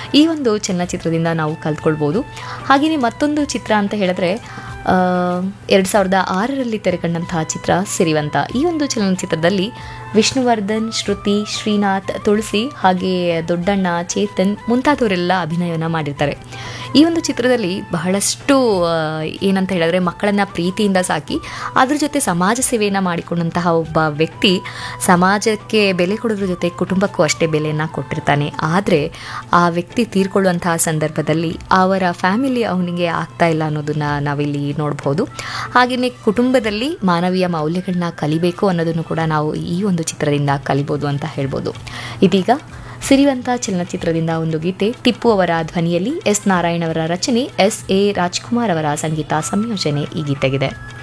ಈ ಒಂದು ಚಲನಚಿತ್ರದಿಂದ ನಾವು ಕಲ್ತ್ಕೊಳ್ಬೋದು ಹಾಗೆಯೇ ಮತ್ತೊಂದು ಚಿತ್ರ ಅಂತ ಹೇಳಿದ್ರೆ ಎರಡು ಸಾವಿರದ ಆರರಲ್ಲಿ ತೆರೆಕಂಡಂತಹ ಚಿತ್ರ ಸಿರಿವಂತ ಈ ಒಂದು ಚಲನಚಿತ್ರದಲ್ಲಿ ವಿಷ್ಣುವರ್ಧನ್ ಶ್ರುತಿ ಶ್ರೀನಾಥ್ ತುಳಸಿ ಹಾಗೆ ದೊಡ್ಡಣ್ಣ ಚೇತನ್ ಮುಂತಾದವರೆಲ್ಲ ಅಭಿನಯವನ್ನು ಮಾಡಿರ್ತಾರೆ ಈ ಒಂದು ಚಿತ್ರದಲ್ಲಿ ಬಹಳಷ್ಟು ಆ, ಏನಂತ ಹೇಳಿದ್ರೆ ಮಕ್ಕಳನ್ನು ಪ್ರೀತಿಯಿಂದ ಸಾಕಿ ಅದ್ರ ಜೊತೆ ಸಮಾಜ ಸೇವೆಯನ್ನು ಮಾಡಿಕೊಂಡಂತಹ ಒಬ್ಬ ವ್ಯಕ್ತಿ ಸಮಾಜಕ್ಕೆ ಬೆಲೆ ಕೊಡೋದ್ರ ಜೊತೆ ಕುಟುಂಬಕ್ಕೂ ಅಷ್ಟೇ ಬೆಲೆಯನ್ನು ಕೊಟ್ಟಿರ್ತಾನೆ ಆದರೆ ಆ ವ್ಯಕ್ತಿ ತೀರ್ಕೊಳ್ಳುವಂತಹ ಸಂದರ್ಭದಲ್ಲಿ ಅವರ ಫ್ಯಾಮಿಲಿ ಅವನಿಗೆ ಆಗ್ತಾ ಇಲ್ಲ ಅನ್ನೋದನ್ನ ನಾವಿಲ್ಲಿ ನೋಡ್ಬೋದು ಹಾಗೆಯೇ ಕುಟುಂಬದಲ್ಲಿ ಮಾನವೀಯ ಮೌಲ್ಯಗಳನ್ನ ಕಲಿಬೇಕು ಅನ್ನೋದನ್ನು ಕೂಡ ನಾವು ಈ ಒಂದು ಚಿತ್ರದಿಂದ ಕಲಿಬೋದು ಅಂತ ಹೇಳ್ಬೋದು ಇದೀಗ ಸಿರಿವಂತ ಚಲನಚಿತ್ರದಿಂದ ಒಂದು ಗೀತೆ ಟಿಪ್ಪು ಅವರ ಧ್ವನಿಯಲ್ಲಿ ಎಸ್ ನಾರಾಯಣ್ ಅವರ ರಚನೆ ಎಸ್ ಎ ರಾಜ್ಕುಮಾರ್ ಅವರ ಸಂಗೀತ ಸಂಯೋಜನೆ ಈ ಗೀತೆಗಿದೆ